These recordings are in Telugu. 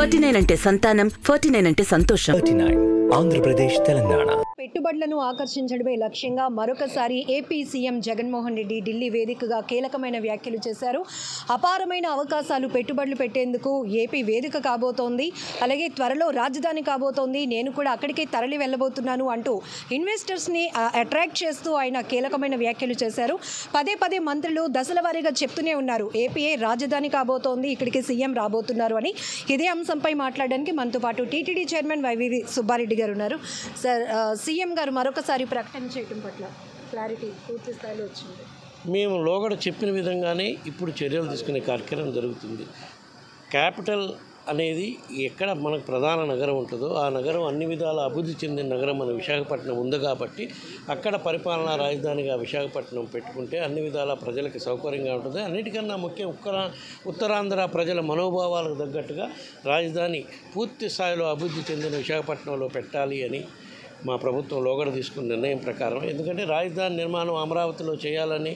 ఫార్టీ నైన్ అంటే సంతానం ఫార్టీ నైన్ అంటే సంతోషం థర్టీ నైన్ ఆంధ్రప్రదేశ్ తెలంగాణ పెట్టుబడులను ఆకర్షించడమే లక్ష్యంగా మరొకసారి ఏపీ సీఎం జగన్మోహన్ రెడ్డి ఢిల్లీ వేదికగా కీలకమైన వ్యాఖ్యలు చేశారు అపారమైన అవకాశాలు పెట్టుబడులు పెట్టేందుకు ఏపీ వేదిక కాబోతోంది అలాగే త్వరలో రాజధాని కాబోతోంది నేను కూడా అక్కడికే తరలి వెళ్ళబోతున్నాను అంటూ ఇన్వెస్టర్స్ని అట్రాక్ట్ చేస్తూ ఆయన కీలకమైన వ్యాఖ్యలు చేశారు పదే పదే మంత్రులు దశల వారీగా చెప్తూనే ఉన్నారు ఏపీఏ రాజధాని కాబోతోంది ఇక్కడికి సీఎం రాబోతున్నారు అని ఇదే అంశంపై మాట్లాడడానికి మనతో పాటు టీటీడీ చైర్మన్ వైవి సుబ్బారెడ్డి గారు ఉన్నారు సార్ ఆ, సీఎం గారు మరొకసారి ప్రకటన చేయడం పట్ల క్లారిటీ పూర్తి స్థాయిలో వచ్చింది మేము లోగడ చెప్పిన విధంగానే ఇప్పుడు చర్యలు తీసుకునే కార్యక్రమం జరుగుతుంది క్యాపిటల్ అనేది ఎక్కడ మనకు ప్రధాన నగరం ఉంటుందో ఆ నగరం అన్ని విధాల అభివృద్ధి చెందిన నగరం మన విశాఖపట్నం ఉంది కాబట్టి అక్కడ పరిపాలనా రాజధానిగా విశాఖపట్నం పెట్టుకుంటే అన్ని విధాల ప్రజలకు సౌకర్యంగా ఉంటుంది అన్నిటికన్నా ముఖ్యం ఉత్తర ఉత్తరాంధ్ర ప్రజల మనోభావాలకు తగ్గట్టుగా రాజధాని పూర్తి స్థాయిలో అభివృద్ధి చెందిన విశాఖపట్నంలో పెట్టాలి అని మా ప్రభుత్వం లోగడ తీసుకున్న నిర్ణయం ప్రకారం ఎందుకంటే రాజధాని నిర్మాణం అమరావతిలో చేయాలని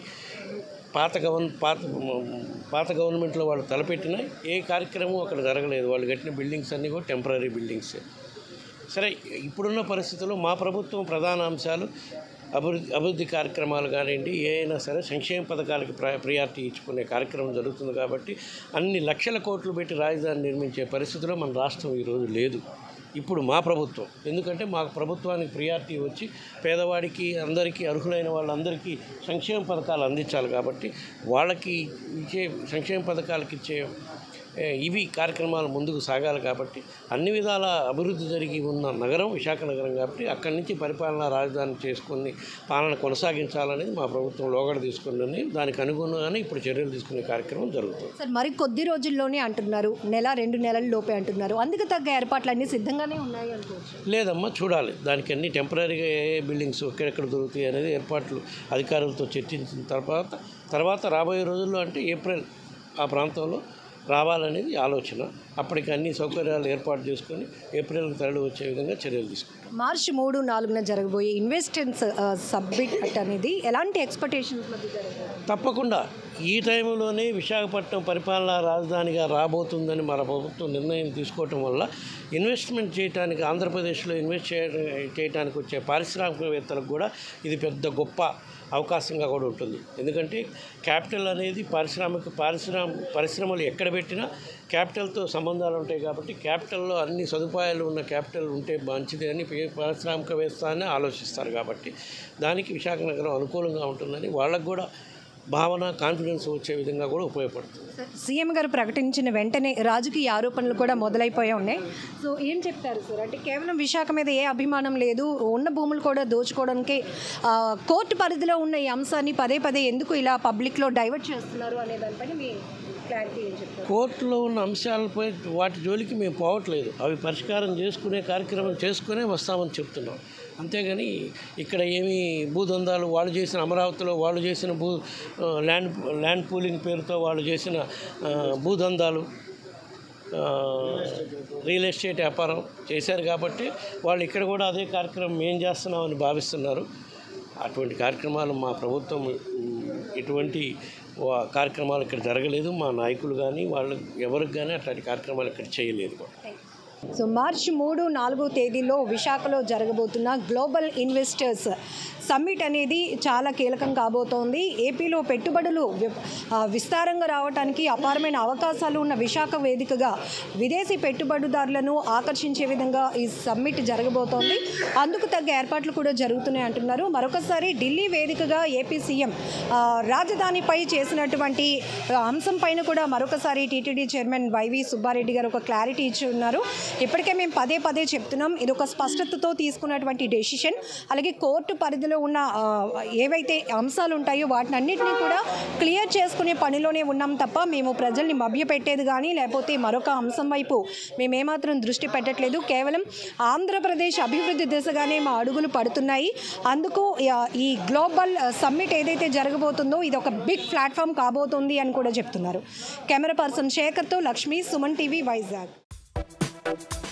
పాత గవర్న పాత పాత గవర్నమెంట్లో వాళ్ళు తలపెట్టిన ఏ కార్యక్రమం అక్కడ జరగలేదు వాళ్ళు కట్టిన బిల్డింగ్స్ అన్నీ కూడా టెంపరీ బిల్డింగ్సే సరే ఇప్పుడున్న పరిస్థితుల్లో మా ప్రభుత్వం ప్రధాన అంశాలు అభివృద్ధి అభివృద్ధి కార్యక్రమాలు కానివ్వండి ఏ అయినా సరే సంక్షేమ పథకాలకు ప్ర ప్రియారిటీ ఇచ్చుకునే కార్యక్రమం జరుగుతుంది కాబట్టి అన్ని లక్షల కోట్లు పెట్టి రాజధాని నిర్మించే పరిస్థితిలో మన రాష్ట్రం ఈరోజు లేదు ఇప్పుడు మా ప్రభుత్వం ఎందుకంటే మాకు ప్రభుత్వానికి ప్రియారిటీ వచ్చి పేదవాడికి అందరికీ అర్హులైన వాళ్ళందరికీ సంక్షేమ పథకాలు అందించాలి కాబట్టి వాళ్ళకి ఇచ్చే సంక్షేమ పథకాలకి ఇచ్చే ఏ, ఇవి కార్యక్రమాలు ముందుకు సాగాలి కాబట్టి అన్ని విధాల అభివృద్ధి జరిగి ఉన్న నగరం విశాఖ నగరం కాబట్టి అక్కడి నుంచి పరిపాలనా రాజధాని చేసుకుని పాలన కొనసాగించాలనేది మా ప్రభుత్వం లోగడ తీసుకుందని దానికి అనుగుణంగానే ఇప్పుడు చర్యలు తీసుకునే కార్యక్రమం జరుగుతుంది సార్ మరి కొద్ది రోజుల్లోనే అంటున్నారు నెల రెండు నెలల లోపే అంటున్నారు అందుకు తగ్గ ఏర్పాట్లు అన్నీ సిద్ధంగానే ఉన్నాయి అనుకోవచ్చు లేదమ్మా చూడాలి దానికి అన్ని టెంపరీగా ఏ ఏ బిల్డింగ్స్ ఎక్కడెక్కడ దొరుకుతాయి అనేది ఏర్పాట్లు అధికారులతో చర్చించిన తర్వాత తర్వాత రాబోయే రోజుల్లో అంటే ఏప్రిల్ ఆ ప్రాంతంలో రావాలనేది ఆలోచన అప్పటికి అన్ని సౌకర్యాలు ఏర్పాటు చేసుకొని ఏప్రిల్కి తరలి వచ్చే విధంగా చర్యలు తీసుకుంటాం మార్చి మూడు నాలుగున జరగబోయే ఇన్వెస్టెన్స్ సబ్మిట్ అనేది ఎలాంటి ఎక్స్పెక్టేషన్స్ మధ్య జరగబోతుంది తప్పకుండా ఈ టైంలోనే విశాఖపట్నం పరిపాలనా రాజధానిగా రాబోతుందని మన ప్రభుత్వం నిర్ణయం తీసుకోవటం వల్ల ఇన్వెస్ట్మెంట్ చేయడానికి ఆంధ్రప్రదేశ్లో ఇన్వెస్ట్ చేయడం చేయడానికి వచ్చే పారిశ్రామికవేత్తలకు కూడా ఇది పెద్ద గొప్ప అవకాశంగా కూడా ఉంటుంది ఎందుకంటే క్యాపిటల్ అనేది పారిశ్రామిక పారిశ్రామ పరిశ్రమలు ఎక్కడ పెట్టినా క్యాపిటల్తో సంబంధాలు ఉంటాయి కాబట్టి క్యాపిటల్లో అన్ని సదుపాయాలు ఉన్న క్యాపిటల్ ఉంటే మంచిది అని పే- పారిశ్రామికవేత్త అని ఆలోచిస్తారు కాబట్టి దానికి విశాఖ నగరం అనుకూలంగా ఉంటుందని వాళ్ళకు కూడా భావన కాన్ఫిడెన్స్ వచ్చే విధంగా కూడా ఉపయోగపడుతుంది సార్, సీఎం గారు ప్రకటించిన వెంటనే రాజకీయ ఆరోపణలు కూడా మొదలైపోయి ఉన్నాయి సో ఏం చెప్తారు సార్ అంటే కేవలం విశాఖ మీద ఏ అభిమానం లేదు ఉన్న భూములు కూడా దోచుకోవడానికి ఆ, కోర్టు పరిధిలో ఉన్న ఈ అంశాన్ని పదే పదే ఎందుకు ఇలా పబ్లిక్లో డైవర్ట్ చేస్తున్నారు అనే దానిపైన మీ క్లారిటీ ఏం చెప్తారు కోర్టులో ఉన్న అంశాలపై వాటి జోలికి మేము పోవట్లేదు అవి పరిష్కారం చేసుకునే కార్యక్రమం చేసుకునే వస్తామని చెప్తున్నాం అంతేగాని ఇక్కడ ఏమి భూదందాలు వాళ్ళు చేసిన అమరావతిలో వాళ్ళు చేసిన భూ ఆ, ల్యాండ్ ల్యాండ్ పూలింగ్ పేరుతో వాళ్ళు చేసిన ఆ, భూదందాలు ఆ, రియల్ ఎస్టేట్ వ్యాపారం చేశారు కాబట్టి వాళ్ళు ఇక్కడ కూడా అదే కార్యక్రమం మేము చేస్తున్నామని భావిస్తున్నారు అటువంటి కార్యక్రమాలు మా ప్రభుత్వం ఉమ్, ఎటువంటి వా- కార్యక్రమాలు ఇక్కడ జరగలేదు మా నాయకులు కానీ వాళ్ళు ఎవరికి కానీ అట్లాంటి కార్యక్రమాలు ఇక్కడ చేయలేదు కూడా సో మార్చి మూడు నాలుగో తేదీలో విశాఖలో జరగబోతున్న గ్లోబల్ ఇన్వెస్టర్స్ సమ్మిట్ అనేది చాలా కీలకం కాబోతోంది ఏపీలో పెట్టుబడులు వి- ఆ, విస్తారంగా రావడానికి అపారమైన అవకాశాలు ఉన్న విశాఖ వేదికగా విదేశీ పెట్టుబడిదారులను ఆకర్షించే విధంగా ఈ సమ్మిట్ జరగబోతోంది అందుకు తగ్గ ఏర్పాట్లు కూడా జరుగుతున్నాయి అంటున్నారు మరొకసారి ఢిల్లీ వేదికగా ఏపీ సీఎం ఆ, రాజధానిపై చేసినటువంటి ఆ, అంశం పైన కూడా మరొకసారి టీటీడీ చైర్మన్ వైవి సుబ్బారెడ్డి గారు ఒక క్లారిటీ ఇచ్చి ఉన్నారు ఇప్పటికే మేము పదే పదే చెప్తున్నాం ఇది ఒక స్పష్టతతో తీసుకున్నటువంటి డెసిషన్ అలాగే కోర్టు పరిధిలో ఉన్న ఆ, ఏవైతే అంశాలు ఉంటాయో వాటిని అన్నింటినీ కూడా క్లియర్ చేసుకునే పనిలోనే ఉన్నాం తప్ప మేము ప్రజల్ని మభ్యపెట్టేది కానీ లేకపోతే మరొక అంశం వైపు మేము ఏమాత్రం దృష్టి పెట్టట్లేదు కేవలం ఆంధ్రప్రదేశ్ అభివృద్ధి దిశగానే మా అడుగులు పడుతున్నాయి అందుకు ఆ, ఈ గ్లోబల్ సమ్మిట్ ఏదైతే జరగబోతుందో ఇది ఒక బిగ్ ప్లాట్ఫామ్ కాబోతుంది అని కూడా చెప్తున్నారు కెమెరా పర్సన్ శేఖర్తో లక్ష్మి సుమన్ టీవీ వైజాగ్